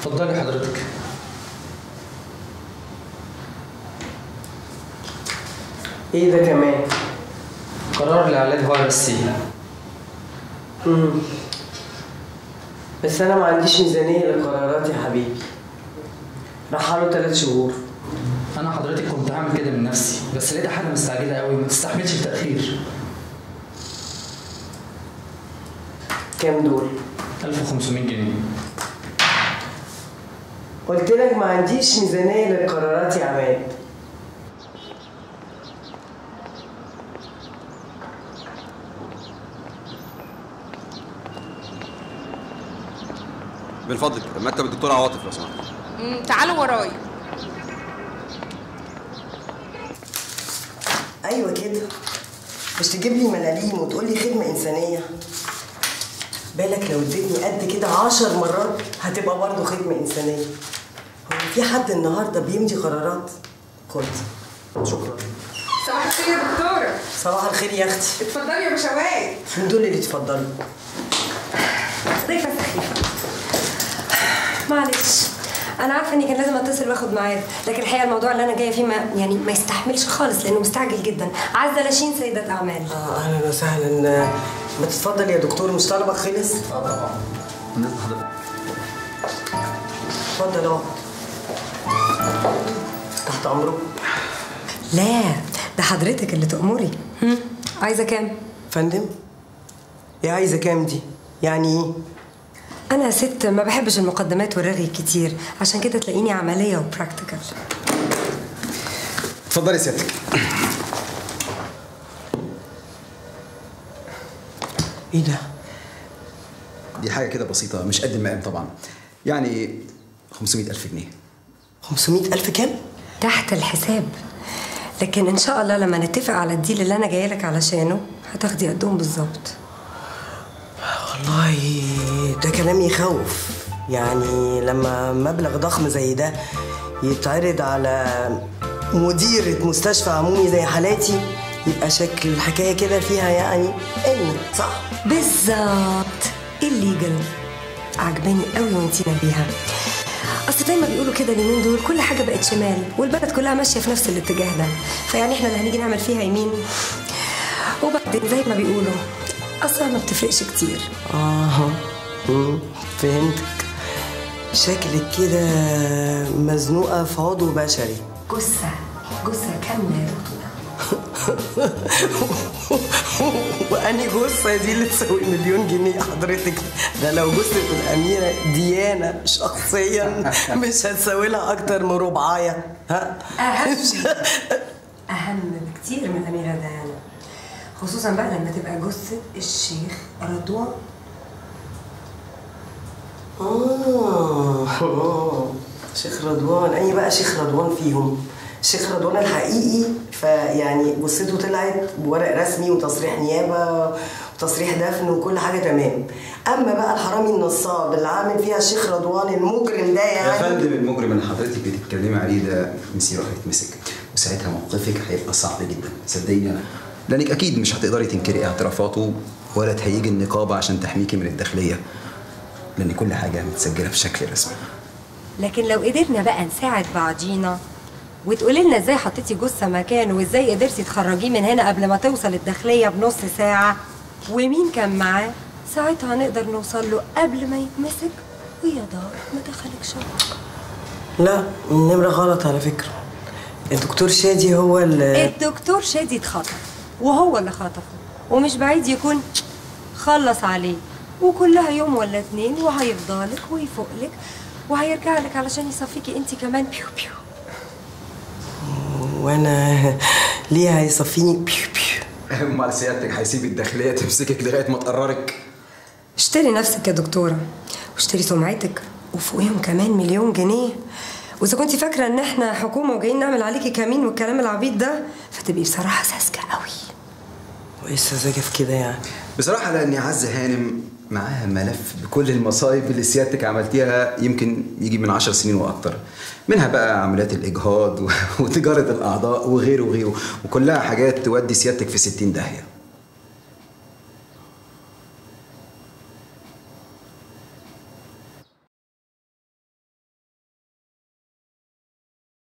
اتفضلي حضرتك ايه ده كمان قرار لعلاج فيروس سي مم. بس انا ما عنديش ميزانيه للقرارات يا حبيبي راح له ثلاث شهور انا حضرتك كنت هعمل كده من نفسي بس لقيتها حاجه مستعجله قوي ما تستحملش التاخير كام دول 1500 جنيه قلت لك ما عنديش ميزانيه للقرارات يا عماد من فضلك مكتب الدكتور عواطف لو سمحت مم، تعالوا ورايا ايوه كده مش تجيب لي ملاليم وتقول لي خدمه انسانيه بالك لو اديتني قد كده عشر مرات هتبقى برضه خدمه انسانيه هو في حد النهارده بيمضي قرارات خد شكرا صباح الخير يا دكتورة صباح الخير يا اختي اتفضلي يا بشوات دول اللي اتفضلوا ضيفة سخيفة معلش انا عارفه اني كان لازم اتصل واخد ميعاد لكن الحقيقه الموضوع اللي انا جايه فيه ما يعني ما يستحملش خالص لانه مستعجل جدا عايزه لاشين سيده اعمال آه اهلا وسهلا ما تتفضل يا دكتور مش طلبك خلص اه طبعا بالنسبه لحضرتك اتفضل اقعد تحت امرك لا ده حضرتك اللي تأمري هم؟ عايزه كام فندم ايه عايزه كام دي يعني ايه انا ست ما بحبش المقدمات والرغي كتير عشان كده تلاقيني عمليه وبراكتيكال اتفضلي سيادتك ايه ده دي حاجه كده بسيطه مش قد المقام طبعا يعني 500 ألف جنيه 500 ألف كام؟ تحت الحساب لكن ان شاء الله لما نتفق على الديل اللي انا جايه لك علشانه هتاخدي قدهم بالظبط والله ده كلام يخوف يعني لما مبلغ ضخم زي ده يتعرض على مديرة مستشفى عمومي زي حالاتي يبقى شكل الحكاية كده فيها يعني إن صح؟ بالظبط الليجل عجباني قوي وانتي بيها اصل زي ما بيقولوا كده اليومين دول كل حاجه بقت شمال والبلد كلها ماشيه في نفس الاتجاه ده فيعني احنا اللي هنيجي نعمل فيها يمين وبعدين زي ما بيقولوا اصلا ما بتفرقش كتير آه مم، فهمتك شكلك كده مزنوقة في عضو بشري جثه جثه كامله يا دكتور وأني جثة دي اللي تساوي مليون جنيه حضرتك ده لو جثة الأميرة ديانة شخصيا مش هتساوي لها أكتر من ربعاية ها؟ أهم. اهم بكتير من الاميره ديانا خصوصا بقى لما تبقى جثه الشيخ رضوان آه آه. شيخ رضوان أي بقى شيخ رضوان فيهم شيخ رضوان الحقيقي فيعني جثته طلعت بورق رسمي وتصريح نيابة وتصريح دفن وكل حاجة تمام أما بقى الحرامي النصاب اللي عامل فيها الشيخ رضوان المجرم ده يا يعني فندم المجرم اللي حضرتك بتتكلمي عليه ده مسيره هيتمسك وساعتها موقفك هيبقى صعب جدا صدقيني انا لانك اكيد مش هتقدري تنكري اعترافاته ولا تهيجي النقابه عشان تحميكي من الداخليه لان كل حاجه متسجله بشكل رسمي لكن لو قدرنا بقى نساعد بعضينا وتقولي لنا ازاي حطيتي جثه مكانه وازاي قدرتي تخرجيه من هنا قبل ما توصل الداخليه بنص ساعه ومين كان معاه ساعتها نقدر نوصل له قبل ما يتمسك ويا دار ما دخلك شر لا النمرة غلط على فكرة الدكتور شادي هو اللي الدكتور شادي اتخطف وهو اللي خطفه ومش بعيد يكون خلص عليه وكلها يوم ولا اتنين وهيفضلك ويفوقلك وهيرجع لك علشان يصفيكي انت كمان بيو بيو وانا ليه هيصفيني بيو بيو امال سيادتك هيسيب الداخليه تمسكك لغايه ما تقررك اشتري نفسك يا دكتورة واشتري سمعتك وفوقيهم كمان مليون جنيه واذا كنت فاكرة ان احنا حكومة وجايين نعمل عليكي كمين والكلام العبيط ده فتبقي بصراحة ساذجة قوي وايه السذاجة في كده يعني بصراحه لاني عز هانم معاها ملف بكل المصايب اللي سيادتك عملتيها يمكن يجي من عشر سنين واكتر منها بقى عمليات الاجهاض و- وتجاره الاعضاء وغيره وغيره وكلها حاجات تودي سيادتك في ستين داهيه